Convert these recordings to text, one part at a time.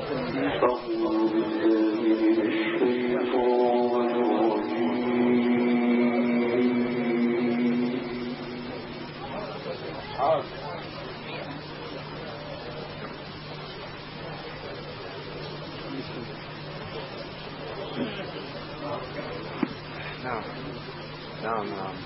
نعم نعم نعم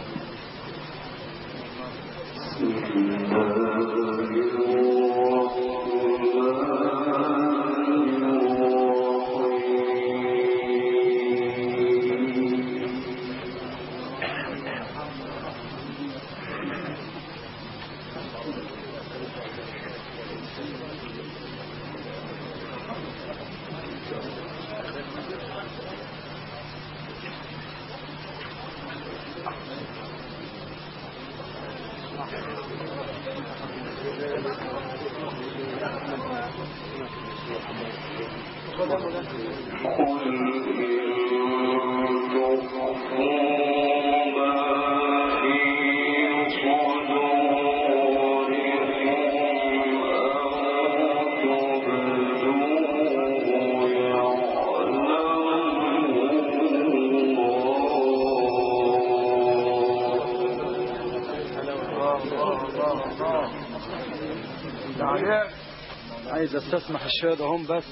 عايز استسمح الشهداء هم بس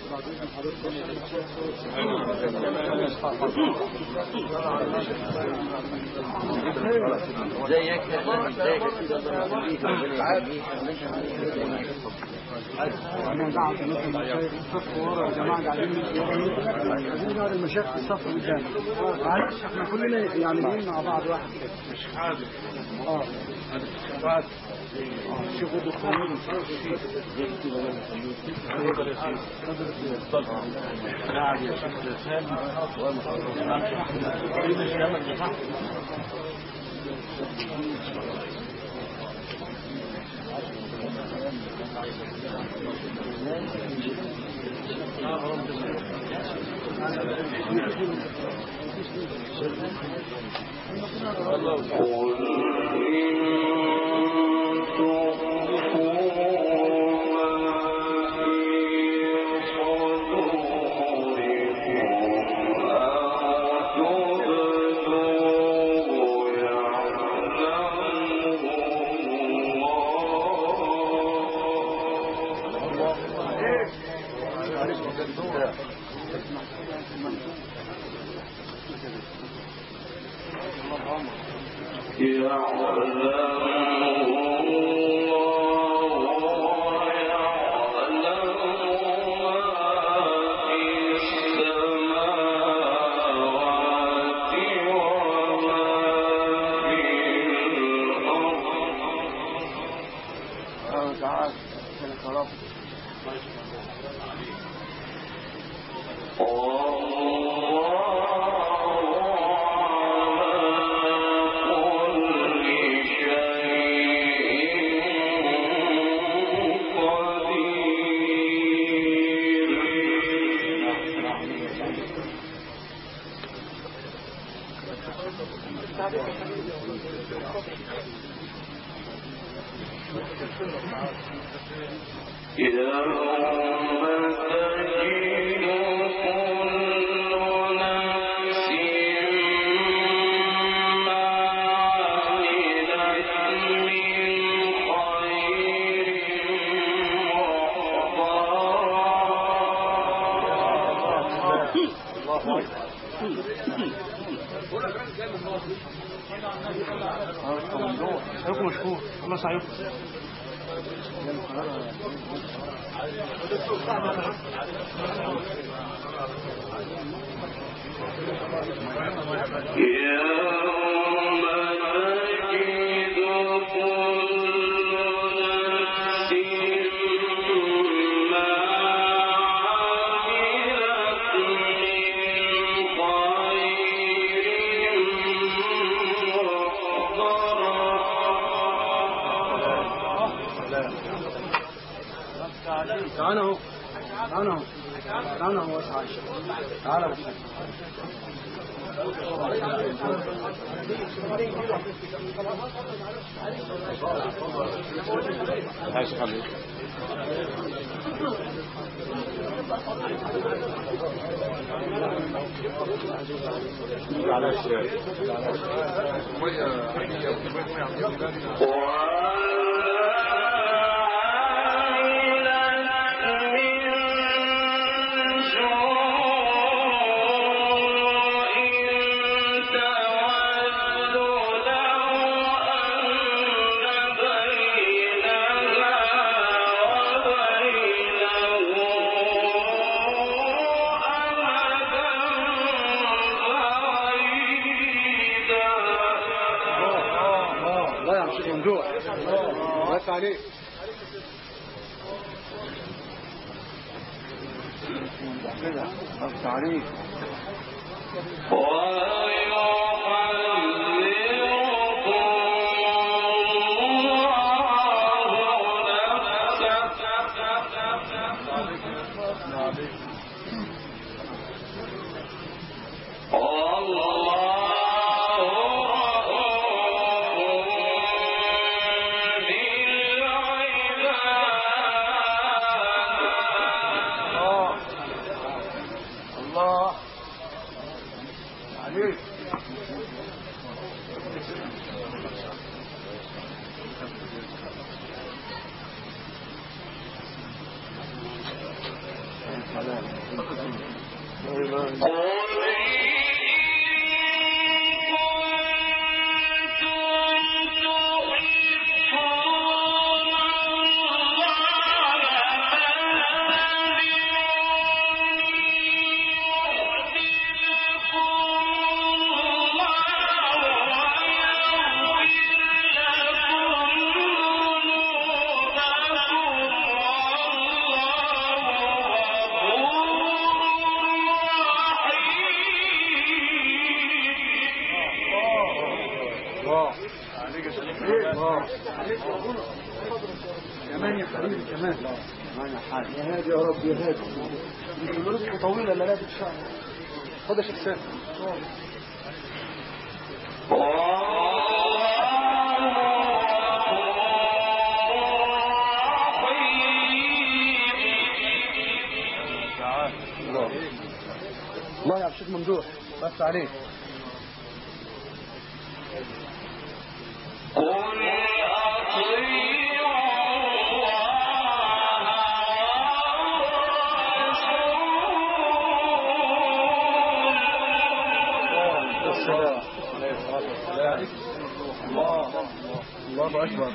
زيك زيك انا قاعد مثل الشيخ الصف ورا الجماعه قاعدين عايزين نقعد المشايخ في الصف قدام معلش احنا كلنا يعني جايين مع بعض واحد كده مش حابب اه بعد اه شوفوا دكتورين قاعد يا شيخ حكم مشكور الله سعيكم يوم تجد كل نفس ما عملت من خير محضرا تعالى اهو تعالى اهو تعالى اهو واسع عايشة تعالى بس ماشي خليك على الشارع الله يا شيخ ممدوح واسع عليك كده واسع عليك الله الله عليك الله عليك يا شيخ الله كمان يا حبيبي كمان كمان يا حاج يا هادي يا رب يا هادي انتوا رزق طويله لا لا ان شاء الله خد يا شيخ سامي الله الله يا شيخ ممدوح بس عليك السلام عليه الصلاة والسلام الله الله أكبر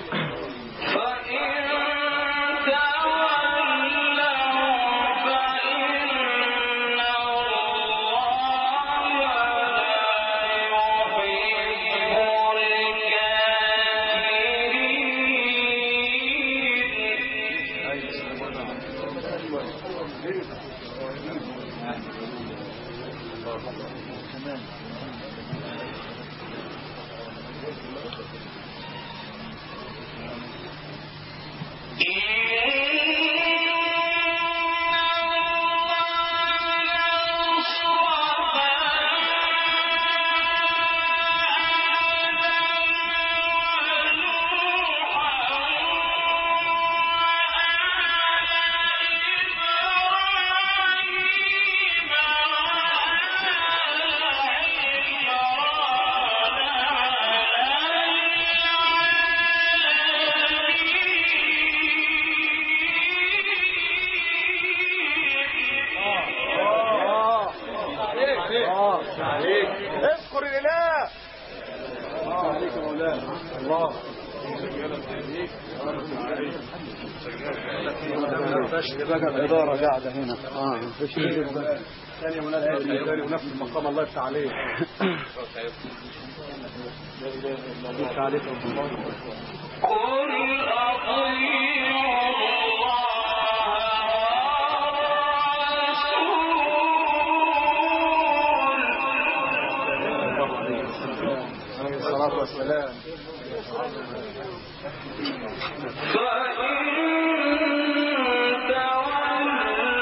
اذكر الاله الله عليك يا مولانا الله فشل بقى الإدارة قاعدة هنا اه فشل ثانية مولانا الإداري ونفس المقام الله يفتح عليه يفتح عليكم عليه الصلاة والسلام فإن تولوا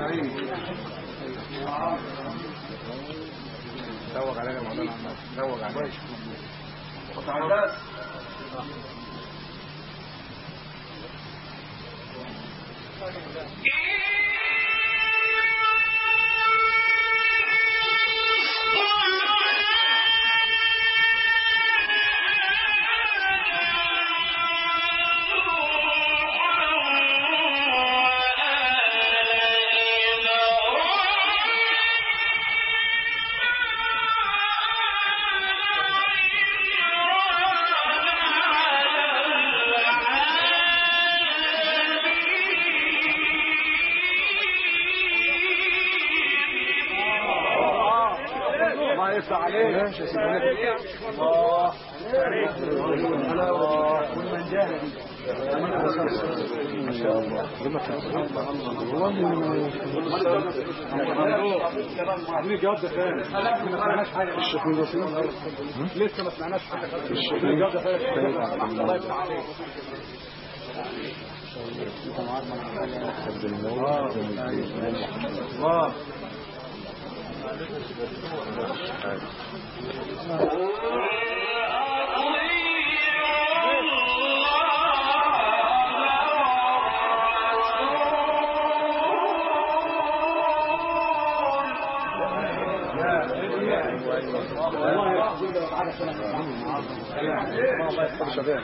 زوج علينا يا مولانا عمال زوج علينا الله يفتح عليك ماشي يا سيدي الله والمن جاهد ما شاء الله عايزين الجواب ده ثاني ما سمعناش حاجه الشيخ لسه ما سمعناش حاجه الجواب ده ثاني الله يفتح عليك الله والله العظيم لو قعد سنه الله يفتح شباب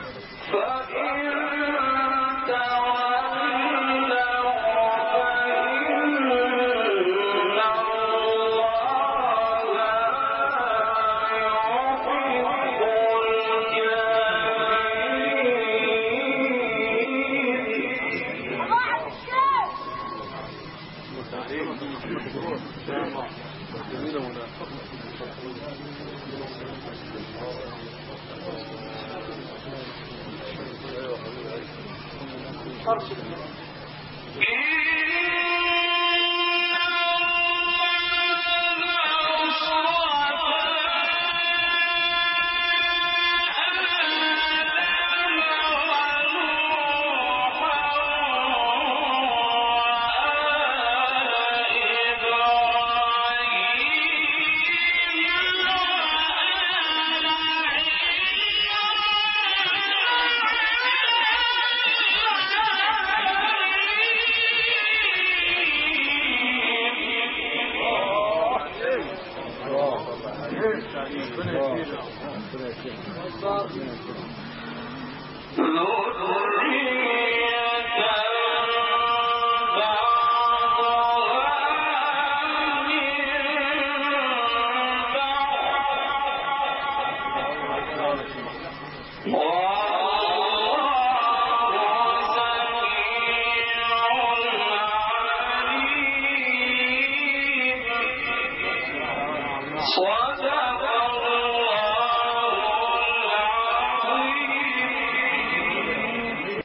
صدق